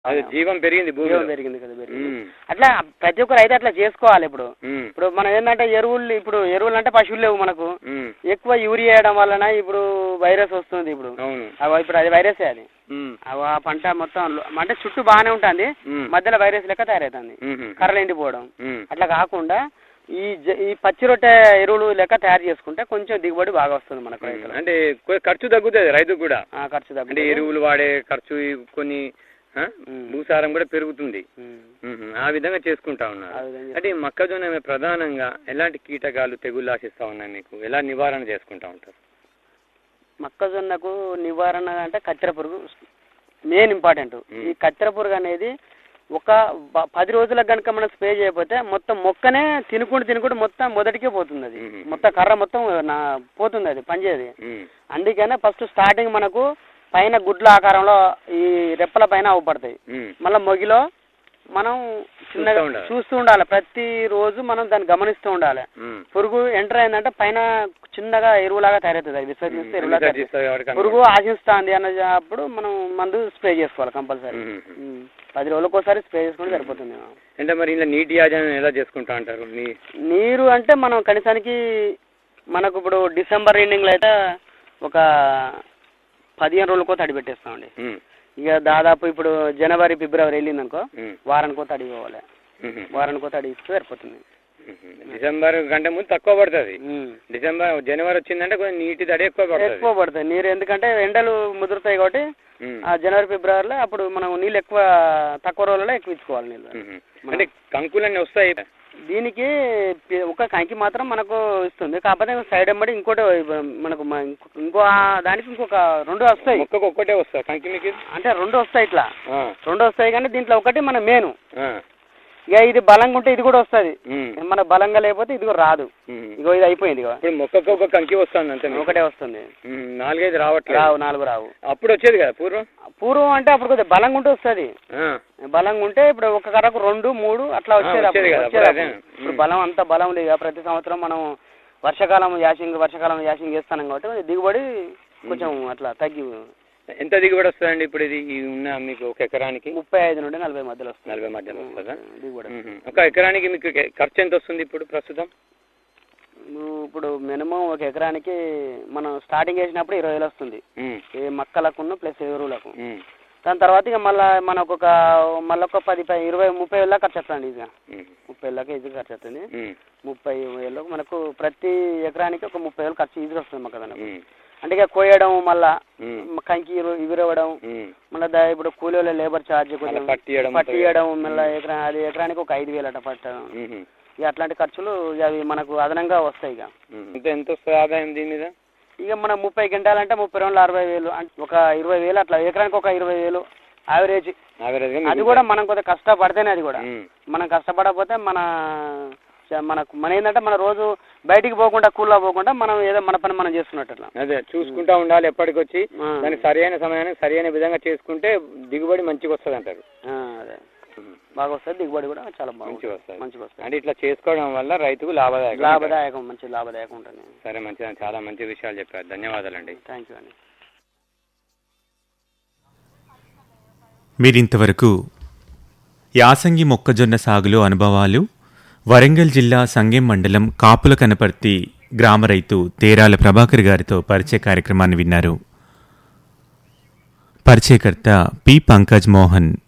అది జీవం పెరిగింది భూమిలో జీవం పెరిగింది కదా పెరిగింది ఉమ్, అట్లా ప్రతి ఒక్కరు అయితే అట్లా చేసుకోవాలి ఇప్పుడు ఉమ్, ఇప్పుడు మనం ఏంటంటే ఎరువులు ఇప్పుడు ఎరువులు అంటే పశువులు లేవు మనకు ఉమ్, ఎక్కువ యూరియా వేయడం వలన ఇప్పుడు వైరస్ వస్తుంది ఇప్పుడు అవును అవి ఇప్పుడు అది వైరసే అది ఉమ్, అవి ఆ పంట మొత్తం లో- అంటే చుట్టూ బాగానే ఉంటుంది ఉమ్, మధ్యలో వైరస్ లెక్క తయారవుతుంది ఉమ్, కర్రలు ఎండిపోవడం ఉమ్, అట్లా కాకుండా ఈ జ- ఈ పచ్చి రొట్టె ఎరువులు లెక్క తయారు చేసుకుంటే కొంచెం దిగుబడి బాగా వస్తుంది మనకు రైతులకు అంటే కొ- ఖర్చు తగ్గుతుంది రైతుకు కూడా ఆ, ఖర్చు అంటే తగ్గుతుంది ఎరువులు వాడే ఖర్చు ఈ కొన్ని ఆ, ఉమ్. భూసారం కూడా పెరుగుతుంది ఉమ్. ఉమ్, ఆ విధంగా చేసుకుంటా ఉన్నారు ఆ విధంగా అంటే ఈ మొక్కజొన్న మీద ప్రధానంగా ఎలాంటి కీటకాలు తెగుళ్ళు ఆశిస్తా ఉన్నాయి మీకు ఎలా నివారణ చేసుకుంటా ఉంటారు మొక్కజొన్నకు నివారణ అంటే కత్తెర పురుగు మెయిన్ ఇంపార్టెంట్ మ్మ్. ఈ కత్తెర పురుగు అనేది ఒక బ- పది రోజులకు కనుక మనం స్ప్రే చేయకపోతే మొత్తం మొక్కనే తినుకుంటూ తినుకుంటూ మొత్తం మొదటికే పోతుంది అది మ్మ్. మొత్తం కర్ర మొత్తం నా పోతుంది అది పనిచేయదు ఉమ్, అందుకనే ఫస్ట్ స్టార్టింగ్ మనకు పైన గుడ్ల ఆకారంలో ఈ రెప్పల పైన అవపడతాయి ఉమ్, మళ్ళీ మొగిలో మనం చిన్నగా చూస్తూ ఉండాలి. చూస్తూ ఉండాలి ప్రతి రోజు మనం దాన్ని గమనిస్తూ ఉండాలి ఉమ్. పురుగు ఎంటర్ అయిందంటే పైన చిన్నగా ఎరువులాగా తయారవుతుంది అది విసర్జిస్తే ఎరువులాగా తయారవుతుంది. విసర్జిస్తారు కాబట్టి పురుగు ఆశిస్తుంది అన్న అప్పుడు మనం మందు స్ప్రే చేసుకోవాలి కంపల్సరీ ఉమ్, ఉమ్. పది రోజులకు ఒకసారి స్ప్రే చేసుకుంటే సరిపోతుంది అంటే మరి ఇలా నీటి యాజమాన్యం ఎలా చేసుకుంటా అంటారు నీ నీరు అంటే మనం కనీసానికి మనకు ఇప్పుడు డిసెంబర్ ఎండింగ్లో అయితే ఒక పదిహేను రోజులకో తడి పెట్టేస్తామండి ఉమ్, ఇక దాదాపు ఇప్పుడు జనవరి ఫిబ్రవరి వెళ్ళింది అనుకో ఉమ్, వారానికో తడి పోవాలి ఉమ్, వారానికో తడి ఇస్తే సరిపోతుంది ఉమ్. డిసెంబర్ కంటే ముందు తక్కువ పడుతుంది ఉమ్. డిసెంబర్ జనవరి వచ్చిందంటే కొంచెం నీటి తడి ఎక్కువ పడుతుంది ఎక్కువ పడుతుంది నీరు ఎందుకంటే ఎండలు ముదురుతాయి కాబట్టి ఉమ్, ఆ జనవరి ఫిబ్రవరిలో అప్పుడు మనం నీళ్ళు ఎక్కువ తక్కువ రోజుల్లో ఎక్కువ ఇచ్చుకోవాలి నీళ్ళు ఉమ్. అంటే కంకులన్నీ వస్తాయి దీనికి పి- ఒక కంకి మాత్రం మనకు ఇస్తుంది కాకపోతే సైడ్ ఎంబడి ఇంకోటి మనకు మ- ఇంకో- ఇంకో ఆ దానికి ఇంకొక రెండు వస్తాయి మొక్కకు ఒక్కటే వస్తా కంకి మీకు అంటే రెండు వస్తాయి ఇట్లా ఆ, రెండు వస్తాయి కానీ దీంట్లో ఒకటి మన మేను ఆ, ఇక ఇది బలంగా ఉంటే ఇది కూడా వస్తుంది ఉమ్, మన బలంగా లేకపోతే ఇది కూడా రాదు ఉమ్. ఇగో ఇది అయిపోయింది ఇగో ఇప్పుడు మొక్కకు ఒక కంకి వస్తుంది అంతే మీకు. ఒకటే వస్తుంది ఉమ్, నాలుగైదు రావట్లేదు రావు నాలుగు రావు అప్పుడు వచ్చేది కదా పూర్వం పూర్వం అంటే అప్పుడు కొద్దిగా బలంగా ఉంటే వస్తుంది ఆ, బలంగా ఉంటే ఇప్పుడు ఒక కర్రకు రెండు మూడు అట్లా వచ్చేది వచ్చేది అప్పుడు, కదా, వచ్చేది అప్పుడు అప్పుడు. అదే. ఇప్పుడు ఉమ్. బలం అంత బలం లేదు కదా, ప్రతి సంవత్సరం మనం వర్షాకాలం యాసింగ్ వర్షాకాలం యాసింగ్ చేస్తున్నాం కాబట్టి దిగుబడి కొంచెం అట్లా తగ్గి ఎంత దిగుబడి వస్తుందండి ఇప్పుడు ఇది ఈ ఉన్న మీకు ఒక ఎకరానికి ముప్పై ఐదు నుండి నలభై మధ్యలో వస్తుంది నలభై మధ్యలో వస్తుందా దిగుబడి ఉహు. ఒక ఎకరానికి మీకు ఎ- ఖర్చు ఎంత వస్తుంది ఇప్పుడు ప్రస్తుతం నువ్వు ఇప్పుడు మినిమం ఒక ఎకరానికి మనం స్టార్టింగ్ వేసినప్పుడు ఇరవై వేలు వస్తుంది ఉమ్, ఏ మొక్కలకు ప్లస్ ఎరువులకు ఉమ్, దాని తర్వాత ఇక మళ్ళీ మనకు ఒక మళ్ళీ ఒక పది పది ఇరవై ముప్పై వేల ఖర్చు వస్తుంది ఇక ఉమ్, ముప్పై వేలకి ఈజీ ఖర్చు వస్తుంది ఉమ్, ముప్పై వేలు మనకు ప్రతి ఎకరానికి ఒక ముప్పై వేలు ఖర్చు ఈజీగా వస్తుంది మాకు అదనకు ఉమ్, అంటే ఇక కోయడం మళ్ళా ఉమ్, కంకి ఇరు- ఇవిరవడం ఉమ్. మళ్ళీ దా ఇప్పుడు కూలీల లేబర్ ఛార్జ్ మళ్ళా కొంచెం పట్టియడం పట్టియడం మళ్ళీ ఎకరా అది ఎకరానికి ఒక ఐదు వేలు అట్ట పట్టడం ఉహు, ఇక అట్లాంటి ఖర్చులు ఇక అవి మనకు అదనంగా వస్తాయి ఇక ఉమ్. ఎంత ఎంత వస్తుంది ఆదాయం దీని మీద ఇక మనం ముప్పై గంటలంటే ముప్పై రెండు అరవై వేలు అంటే ఒక ఇరవై వేలు అట్లా ఎకరానికి ఒక ఇరవై వేలు యావరేజ్ యావరేజ్ గా అది కూడా మనం కొద్దిగా కష్టపడితేనే అది కూడా ఉమ్, మనం కష్టపడకపోతే మన చ- మనకు మన ఏంటంటే మన రోజు బయటికి పోకుండా కూల్లో పోకుండా మనం ఏదో మన పని మనం చేస్తున్నట్టు అట్లా అదే చూసుకుంటా ఉండాలి ఎప్పటికొచ్చి ఆ. దానికి సరైన సమయానికి సరైన విధంగా చేసుకుంటే దిగుబడి మంచిగా వస్తుంది అంటారు ఆ, అదే బాగా వస్తుంది దిగుబడి కూడా చాలా బాగా మంచిగా వస్తుంది మంచిగా వస్తుంది అంటే ఇట్లా చేసుకోవడం వల్ల రైతుకు లాభదాయకం లాభదాయకం మంచి లాభదాయకం ఉంటుంది సరే మంచిది చాలా మంచి విషయాలు చెప్పారు ధన్యవాదాలండి థ్యాంక్ యూ అండి మీరింతవరకు యాసంగి మొక్కజొన్న సాగులో అనుభవాలు వరంగల్ జిల్లా సంగెం మండలం కాపుల కనపర్తి గ్రామ రైతు తేరాల ప్రభాకర్ గారితో పరిచయ కార్యక్రమాన్ని విన్నారు పరిచయకర్త పి పంకజ్ మోహన్